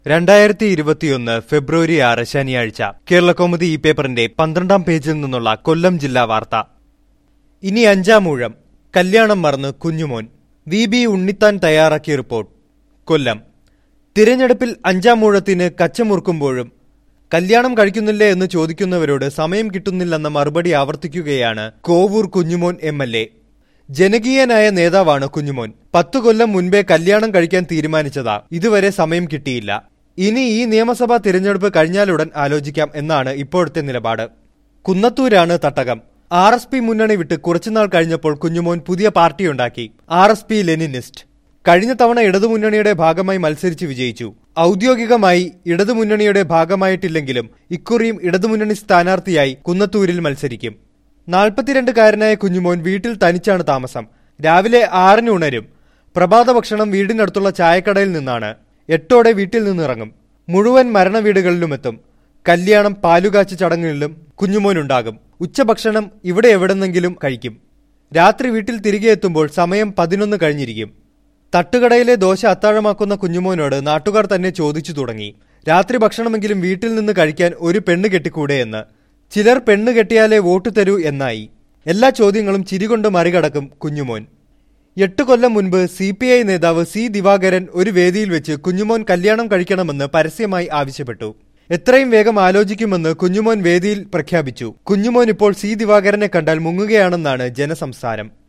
രണ്ടായിരത്തി ഇരുപത്തിയൊന്ന് ഫെബ്രുവരി ആറ് ശനിയാഴ്ച കേരളകൗമുദി ഈ പേപ്പറിന്റെ പന്ത്രണ്ടാം പേജിൽ നിന്നുള്ള കൊല്ലം ജില്ലാ വാർത്ത ഇനി അഞ്ചാം ഊഴം കല്യാണം മറന്ന് കുഞ്ഞുമോൻ വി ബി ഉണ്ണിത്താൻ തയ്യാറാക്കിയ റിപ്പോർട്ട് കൊല്ലം തിരഞ്ഞെടുപ്പിൽ അഞ്ചാം ഊഴത്തിന് കച്ചമുറുക്കുമ്പോഴും കല്യാണം കഴിക്കുന്നില്ലേ എന്ന് ചോദിക്കുന്നവരോട് സമയം കിട്ടുന്നില്ലെന്ന മറുപടി ആവർത്തിക്കുകയാണ് Kovoor Kunjumon M L A ജനകീയനായ നേതാവാണ് കുഞ്ഞുമോൻ പത്തു കൊല്ലം മുൻപേ കല്യാണം കഴിക്കാൻ തീരുമാനിച്ചതാ ഇതുവരെ സമയം കിട്ടിയില്ല ഇനി ഈ നിയമസഭാ തിരഞ്ഞെടുപ്പ് കഴിഞ്ഞാലുടൻ ആലോചിക്കാം എന്നാണ് ഇപ്പോഴത്തെ നിലപാട് കുന്നത്തൂരാണ് തട്ടകം ആർ എസ് പി മുന്നണി വിട്ട് കുറച്ചുനാൾ കഴിഞ്ഞപ്പോൾ കുഞ്ഞുമോൻ പുതിയ പാർട്ടിയുണ്ടാക്കി ആർ എസ് പി ലെനിനിസ്റ്റ് കഴിഞ്ഞ തവണ ഇടതുമുന്നണിയുടെ ഭാഗമായി മത്സരിച്ച് വിജയിച്ചു ഔദ്യോഗികമായി ഇടതുമുന്നണിയുടെ ഭാഗമായിട്ടില്ലെങ്കിലും ഇക്കുറിയും ഇടതുമുന്നണി സ്ഥാനാർത്ഥിയായി കുന്നത്തൂരിൽ മത്സരിക്കും നാൽപ്പത്തിരണ്ടുകാരനായ കുഞ്ഞുമോൻ വീട്ടിൽ തനിച്ചാണ് താമസം രാവിലെ ആറിന് ഉണരും പ്രഭാത ഭക്ഷണം വീടിനടുത്തുള്ള ചായക്കടയിൽ നിന്നാണ് എട്ടോടെ വീട്ടിൽ നിന്നിറങ്ങും മുഴുവൻ മരണവീടുകളിലുമെത്തും കല്യാണം പാലുകാച്ച ചടങ്ങുകളിലും കുഞ്ഞുമോനുണ്ടാകും ഉച്ചഭക്ഷണം ഇവിടെ എവിടെന്നെങ്കിലും കഴിക്കും രാത്രി വീട്ടിൽ തിരികെ എത്തുമ്പോൾ സമയം പതിനൊന്ന് കഴിഞ്ഞിരിക്കും തട്ടുകടയിലെ ദോശ അത്താഴമാക്കുന്ന കുഞ്ഞുമോനോട് നാട്ടുകാർ തന്നെ ചോദിച്ചു തുടങ്ങി രാത്രി ഭക്ഷണമെങ്കിലും വീട്ടിൽ നിന്ന് കഴിക്കാൻ ഒരു പെണ്ണ് കെട്ടിക്കൂടെ എന്ന് ചിലർ പെണ്ണ് കെട്ടിയാലേ വോട്ട് തരൂ എന്നായി എല്ലാ ചോദ്യങ്ങളും ചിരികൊണ്ട് മറികടക്കും കുഞ്ഞുമോൻ എട്ട് കൊല്ലം മുൻപ് സി പി ഐ നേതാവ് സി ദിവാകരൻ ഒരു വേദിയിൽ വെച്ച് കുഞ്ഞുമോൻ കല്യാണം കഴിക്കണമെന്ന് പരസ്യമായി ആവശ്യപ്പെട്ടു എത്രയും വേഗം ആലോചിക്കുമെന്ന് കുഞ്ഞുമോൻ വേദിയിൽ പ്രഖ്യാപിച്ചു കുഞ്ഞുമോൻ ഇപ്പോൾ സി ദിവാകരനെ കണ്ടാൽ മുങ്ങുകയാണെന്നാണ് ജനസംസാരം